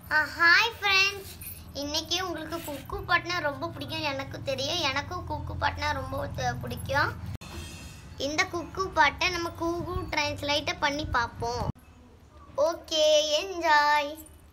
hi friends இன்னைக்கு உங்களுக்கு குக்கு பாட்னா ரொம்ப பிடிக்கும் எனக்கு தெரியும் எனக்கும் குக்கு பாட்னா ரொம்ப த- பிடிக்கும் இந்த குக்கு பாட்டை நம்ம கூகு ட்ரான்ஸ்லேட்டை பண்ணி பார்ப்போம் ஓகே என்ஜாய்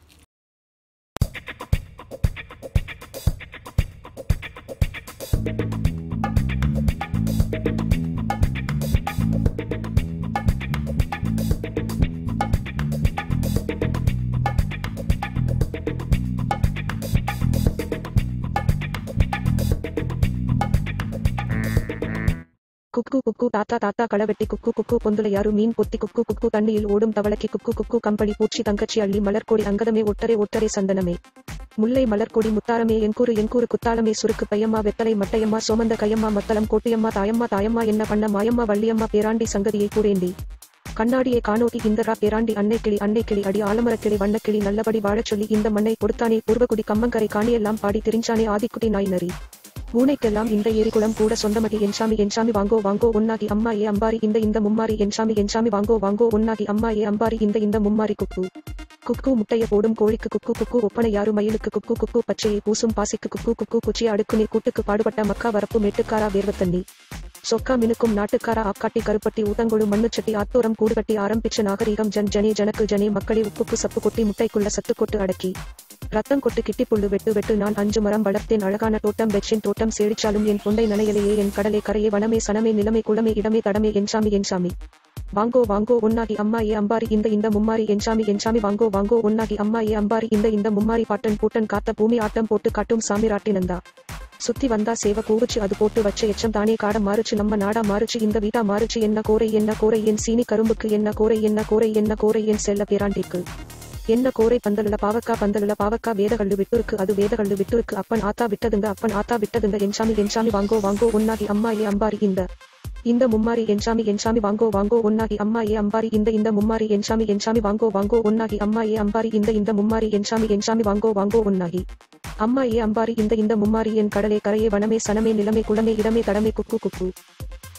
குக்கு குக்கு தாத்தா தாத்தா களவெட்டி குக்கு குக்கு பொந்துளையாரு மீன் பொத்தி குக்கு குக்கு தண்ணியில் ஓடும் தவளைக்கு குக்கு குக்கு கம்பளி பூச்சி தங்கச்சி அள்ளி மலர்கொடி அங்கதமே ஒட்டரை ஒட்டரை சந்தனமே முல்லை மலர்கொடி முத்தாரமே என்கூறு என்கூறு குத்தாலமே சுருக்கு பையம்மா வெத்தலை மட்டையம்மா சோமந்த கையம்மா மத்தளம் கோட்டியம்மா தாயம்மா தாயம்மா என்ன பண்ண மாயம்மா வள்ளியம்மா பேராண்டி சங்கதியை கூறேண்டி கண்ணாடியை காணோட்டி இந்தரா பேராண்டி அன்னை கிளி அன்னை கிளி அடி ஆலமரக்கிளி வண்ணக்கிளி நல்லபடி வாழச் சொல்லி இந்த மண்ணை கொடுத்தானே பூர்வகுடி கம்மங்கரை காணியெல்லாம் பாடி திரிஞ்சானே ஆதிக்குட்டி நாய் நரி பூனைக்கெல்லாம் இந்த ஏரிகுளம் கூட சொந்தமடி என்சாமி என்சாமி வாங்கோ வாங்கோ ஒன்னாகி அம்மா ஏ அம்பாரி இந்த இந்த மும்மாரி என்சாமி என்சாமி வாங்கோ வாங்கோ ஒன்னாகி அம்மா ஏ அம்பாரி இந்த இந்த மும்மாரி குக்கு குக்கு முட்டைய போடும் கோழிக்கு குக்கு குக்கு ஒப்பனை யாரு மயிலுக்கு குக்கு குக்கு பச்சையை பூசும் பாசிக்கு குக்கு குக்கு குச்சிய அடுக்கு நீர் கூட்டுக்கு பாடுபட்ட மக்கா வரப்பு மேட்டுக்காரா வேர்வத்தண்ணி சொக்கா மினுக்கும் நாட்டுக்காரா ஆக்காட்டி கருப்பட்டி ஊத்தங்கொழு மண்ணுச்சட்டி ஆத்தோரம் கூடுகட்டி ஆரம்பிச்ச நாகரீகம் ஜன் ஜனே ஜனக்கு ஜனே மக்களே உப்புக்கு சப்பு கொட்டி முட்டைக்குள்ள சத்து கொட்டு அடக்கி ரத்தம் கொட்டு கிட்டி புல்லு வெட்டு வெட்டு நான் அஞ்சு மரம் வளர்த்தேன் அழகான தோட்டம் வெச்சின் தோட்டம் சேடிச்சாலும் என் கொண்டை நனையலையே என் கடலை கரையே வனமே சனமே நிலமே குளமே இடமே தடமே என் சாமி என் சாமி வாங்கோ வாங்கோ ஒன்னாகி அம்மா ஏ அம்பாரி இந்த இந்த மும்மாரி என் சாமி என் சாமி வாங்கோ வாங்கோ ஒன்னாகி அம்மா ஏ அம்பாரி இந்த இந்த மும்மாரி பாட்டன் பூட்டன் காத்த பூமி ஆட்டம் போட்டு காட்டும் சாமி ராட்டினந்தா சுத்தி வந்தா சேவ கூவுச்சு அது போட்டு வச்ச எச்சம் தானே காட மாறுச்சு நம்ம நாடா மாறுச்சு இந்த வீட்டா மாறுச்சு என்ன கோரை என்ன கோரை என் சீனி கரும்புக்கு என்ன கோரை என்ன கோரை என்ன கோரை என் செல்ல பேராண்டிக்கு என்ன கோரை பந்தலுல பாவக்கா பந்தலுல பாவக்கா வேதகள்ளு விட்டுருக்கு அது வேதகள்ளு விட்டுருக்கு அப்பன் ஆத்தா விட்டதுங்க அப்பன் ஆத்தா விட்டதுங்க என்சாமி என்சாமி வாங்கோ வாங்கோ ஒன்னாகி அம்மா ஏ அம்பாரி இந்த இந்த மும்மாரி என்சாமி என்சாமி வாங்கோ வாங்கோ ஒன்னாகி அம்மா ஏ அம்பாரி இந்த இந்த மும்மாரி என்சாமி என்சாமி வாங்கோ வாங்கோ ஒன்னாகி அம்மா ஏ அம்பாரி இந்த இந்த மும்மாரி என்சாமி என்சாமி வாங்கோ வாங்கோ ஒன்னாகி அம்மா ஏ அம்பாரி இந்த இந்த மும்மாரி என் கடலே கரையே வனமே சனமே நிலமே குளமே இடமே தடமே குக்கு குக்கு